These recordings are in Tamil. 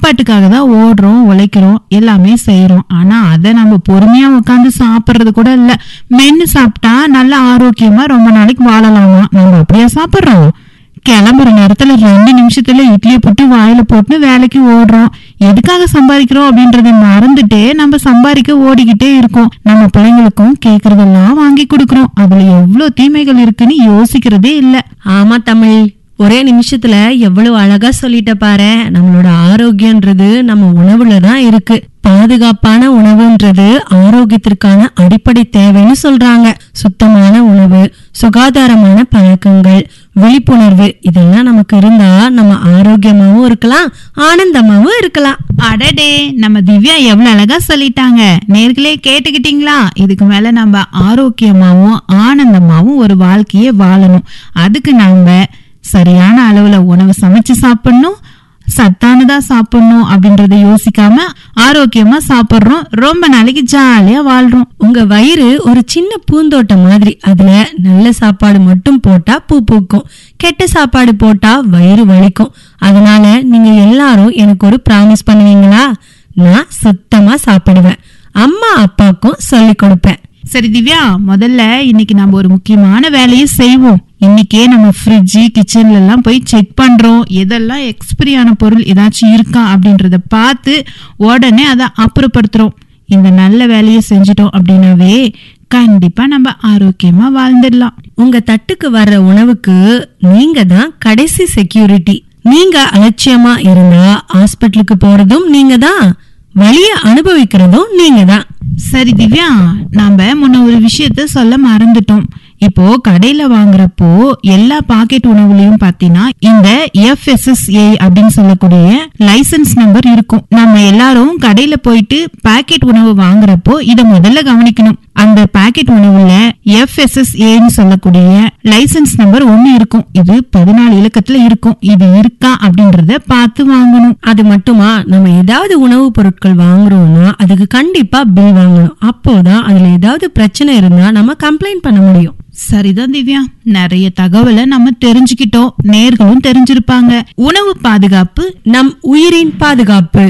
சாப்பாட்டுக்காக தான் ஓடுறோம் உழைக்கிறோம் எல்லாமே செய்யறோம் ஆனா அதை நம்ம பொறுமையா உட்காந்து சாப்பிடுறது கூட இல்ல மென்னு சாப்பிட்டா நல்ல ஆரோக்கியமா ரொம்ப நாளைக்கு வாழலாமா நம்ம அப்படியா சாப்பிடுறோம் கிளம்புற நேரத்துல ரெண்டு நிமிஷத்துல இட்லியை போட்டு வாயில போட்டு வேலைக்கு ஓடுறோம் எதுக்காக சம்பாதிக்கிறோம் அப்படின்றத மறந்துட்டு நம்ம சம்பாதிக்க ஓடிக்கிட்டே இருக்கோம் நம்ம பிள்ளைங்களுக்கும் கேக்குறதெல்லாம் வாங்கி கொடுக்கறோம் அதுல எவ்வளவு தீமைகள் இருக்குன்னு யோசிக்கிறதே இல்ல ஆமா தமிழ் ஒரே நிமிஷத்துல எவ்வளவு அழகா சொல்லிட்ட பாரு நம்மளோட ஆரோக்கியன்றது நம்ம உணவுல தான் இருக்கு பாதுகாப்பான உணவுன்றது ஆரோக்கியத்திற்கான அடிப்படை தேவைன்னு சொல்றாங்க சுத்தமான உணவு சுகாதாரமான பழக்கங்கள் விழிப்புணர்வு இதெல்லாம் நமக்கு இருந்தா நம்ம ஆரோக்கியமாவும் இருக்கலாம் ஆனந்தமாவும் இருக்கலாம் அடடே நம்ம திவ்யா எவ்வளவு அழகா சொல்லிட்டாங்க நேர்களே கேட்டுக்கிட்டீங்களா இதுக்கு மேல நம்ம ஆரோக்கியமாவும் ஆனந்தமாவும் ஒரு வாழ்க்கையை வாழணும் அதுக்கு நாம சரியான அளவுல உணவு சமைச்சு சாப்பிடணும் சத்தானதா சாப்பிடணும் அப்படின்றத யோசிக்காம ஆரோக்கியமா சாப்பிடுறோம் ரொம்ப நாளைக்கு ஜாலியா வாழ்றோம் உங்க வயிறு ஒரு சின்ன பூந்தோட்டம் மாதிரி அதுல நல்ல சாப்பாடு மட்டும் போட்டா பூ பூக்கும் கெட்ட சாப்பாடு போட்டா வயிறு வலிக்கும் அதனால நீங்க எல்லாரும் எனக்கு ஒரு ப்ராமிஸ் பண்ணுவீங்களா நான் சுத்தமா சாப்பிடுவேன் அம்மா அப்பாக்கும் சொல்லி கொடுப்பேன் சரி திவ்யா முதல்ல இன்னைக்கு நம்ம ஒரு முக்கியமான வேலையை செய்வோம் இன்னைக்கே நம்ம ஃப்ரிட்ஜ் கிச்சன்ல எல்லாம் போய் செக் பண்றோம் எதெல்லாம் எக்ஸ்பிரி ஆன பொருள் ஏதாச்சும் இருக்கா அப்படின்றத பார்த்து உடனே அதை அப்புறப்படுத்துறோம் இந்த நல்ல வேலையை செஞ்சிட்டோம் அப்படின்னாவே கண்டிப்பா நம்ம ஆரோக்கியமா வாழ்ந்துடலாம் உங்க தட்டுக்கு வர்ற உணவுக்கு நீங்க தான் கடைசி செக்யூரிட்டி நீங்க அலட்சியமா இருந்தா ஹாஸ்பிட்டலுக்கு போறதும் நீங்க தான் வலிய அனுபவிக்கிறதும் நீங்க தான் சரி திவ்யா நாம முன்ன ஒரு விஷயத்த சொல்ல மறந்துட்டோம் இப்போ கடையில வாங்குறப்போ எல்லா பாக்கெட் உணவுலயும் பாத்தீங்கன்னா இந்த எஃப்எஸ்எஸ்ஏ அப்படின்னு சொல்லக்கூடிய லைசென்ஸ் நம்பர் இருக்கும் நம்ம எல்லாரும் கடையில போயிட்டு பாக்கெட் உணவு வாங்குறப்போ இத முதல்ல கவனிக்கணும் அந்த பாக்கெட் உணவுல எஃப்எஸ்எஸ்ஏன்னு சொல்லக்கூடிய லைசென்ஸ் நம்பர் ஒண்ணு இருக்கும் இது பதினாலு இலக்கத்துல இருக்கும் இது இருக்கா அப்படின்றத பார்த்து வாங்கணும் அது மட்டுமா நம்ம ஏதாவது உணவுப் பொருட்கள் வாங்குறோம்னா அதுக்கு கண்டிப்பா பில் வாங்கணும் அப்போதான் அதுல ஏதாவது பிரச்சனை இருந்தா நம்ம கம்ப்ளைண்ட் பண்ண முடியும் சரிதான் திவ்யா நிறைய தகவலை நம்ம தெரிஞ்சுக்கிட்டோம் நேர்களும் தெரிஞ்சிருப்பாங்க உணவு பாதுகாப்பு நம் உயிரின் பாதுகாப்பு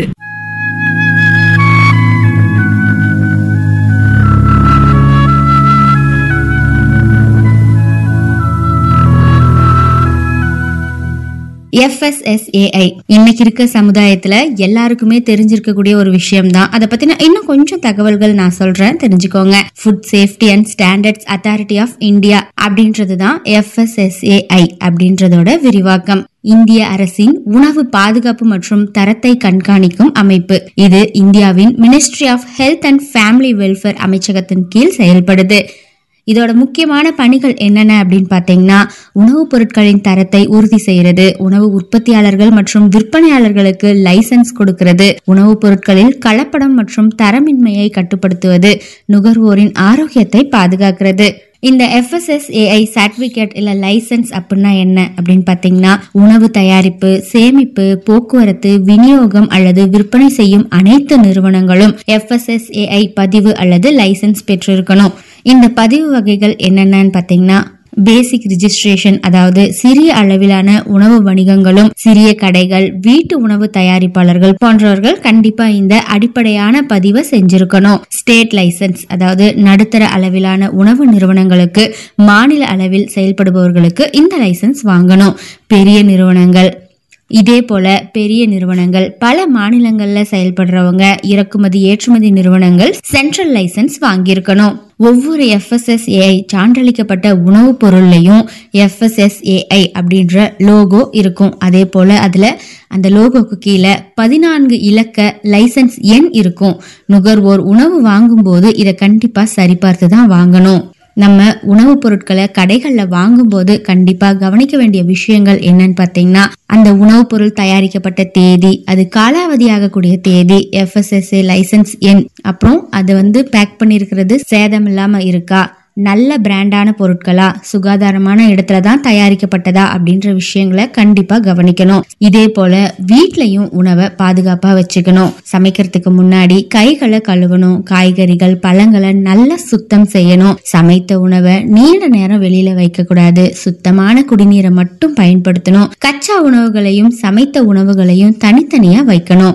எஃப்எஸ்எஸ்ஏஐ இன்னைக்கு இருக்க சமுதாயத்துல எல்லாருக்குமே தெரிஞ்சிருக்கக்கூடிய ஒரு விஷயம் தான் அதை பத்தின இன்னும் கொஞ்சம் தகவல்கள் நான் சொல்றேன் தெரிஞ்சுக்கோங்க food safety and standards authority of India அப்படின்றது தான் எஃப்எஸ்எஸ்ஏஐ அப்படின்றதோட விரிவாக்கம் இந்திய அரசின் உணவு பாதுகாப்பு மற்றும் தரத்தை கண்காணிக்கும் அமைப்பு இது இந்தியாவின் ministry of health and family welfare அமைச்சகத்தின் கீழ் செயல்படுது இதோட முக்கியமான பணிகள் என்னென்ன அப்படின்னு பார்த்தீங்கன்னா உணவுப் பொருட்களின் தரத்தை உறுதி செய்யறது உணவு உற்பத்தியாளர்கள் மற்றும் விற்பனையாளர்களுக்கு லைசென்ஸ் கொடுக்கிறது உணவுப் பொருட்களில் கலப்படம் மற்றும் தரமின்மையை கட்டுப்படுத்துவது நுகர்வோரின் ஆரோக்கியத்தை பாதுகாக்கிறது இந்த எஃப்எஸ்எஸ்ஏஐ சர்டிபிகேட் இல்ல லைசென்ஸ் அப்படின்னா என்ன அப்படின்னு பாத்தீங்கன்னா உணவு தயாரிப்பு சேமிப்பு போக்குவரத்து விநியோகம் அல்லது விற்பனை செய்யும் அனைத்து நிறுவனங்களும் எஃப்எஸ்எஸ்ஏஐ பதிவு அல்லது லைசென்ஸ் பெற்றிருக்கணும் இந்த பதிவு வகைகள் என்னென்னன்னு பாத்தீங்கன்னா பேசிக் ரிஜிஸ்ட்ரேஷன் அதாவது சிறிய அளவிலான உணவு வணிகங்களும் சிறிய கடைகள் வீட்டு உணவு தயாரிப்பாளர்கள் போன்றவர்கள் கண்டிப்பா இந்த அடிப்படையான பதிவை செஞ்சிருக்கணும் ஸ்டேட் லைசென்ஸ் அதாவது நடுத்தர அளவிலான உணவு நிறுவனங்களுக்கு மாநில அளவில் செயல்படுபவர்களுக்கு இந்த லைசென்ஸ் வாங்கணும் பெரிய நிறுவனங்கள் இதே போல பெரிய நிறுவனங்கள் பல மாநிலங்கள்ல செயல்படுறவங்க இறக்குமதி ஏற்றுமதி நிறுவனங்கள் சென்ட்ரல் லைசென்ஸ் வாங்கியிருக்கணும் ஒவ்வொரு எஃப்எஸ்எஸ்ஏஐ சான்றளிக்கப்பட்ட உணவுப் பொருள்லையும் எஃப்எஸ்எஸ்ஏஐ அப்படின்ற லோகோ இருக்கும் அதே போல அதுல அந்த லோகோக்கு கீழே பதினான்கு இலக்க லைசென்ஸ் எண் இருக்கும் நுகர்வோர் உணவு வாங்கும்போது இதை கண்டிப்பா சரிபார்த்து தான் வாங்கணும் நம்ம உணவுப் பொருட்களை கடைகளில் வாங்கும்போது கண்டிப்பாக கவனிக்க வேண்டிய விஷயங்கள் என்னன்னு பார்த்தீங்கன்னா அந்த உணவுப் பொருள் தயாரிக்கப்பட்ட தேதி அது காலாவதியாகக்கூடிய தேதி எஃப்எஸ்எஸ்ஏ லைசென்ஸ் எண் அப்புறம் அது வந்து பேக் பண்ணியிருக்கிறது சேதம் இல்லாமல் இருக்கா நல்ல பிராண்டான பொருட்களா சுகாதாரமான இடத்துல தான் தயாரிக்கப்பட்டதா அப்படின்ற விஷயங்களை கண்டிப்பா கவனிக்கணும் இதே போல வீட்லயும் உணவை பாதுகாப்பா வச்சுக்கணும் சமைக்கிறதுக்கு முன்னாடி கைகளை கழுவணும் காய்கறிகள் பழங்களை நல்லா சுத்தம் செய்யணும் சமைத்த உணவை நீண்ட நேரம் வெளியில வைக்க கூடாது சுத்தமான குடிநீரை மட்டும் பயன்படுத்தணும் கச்சா உணவுகளையும் சமைத்த உணவுகளையும் தனித்தனியா வைக்கணும்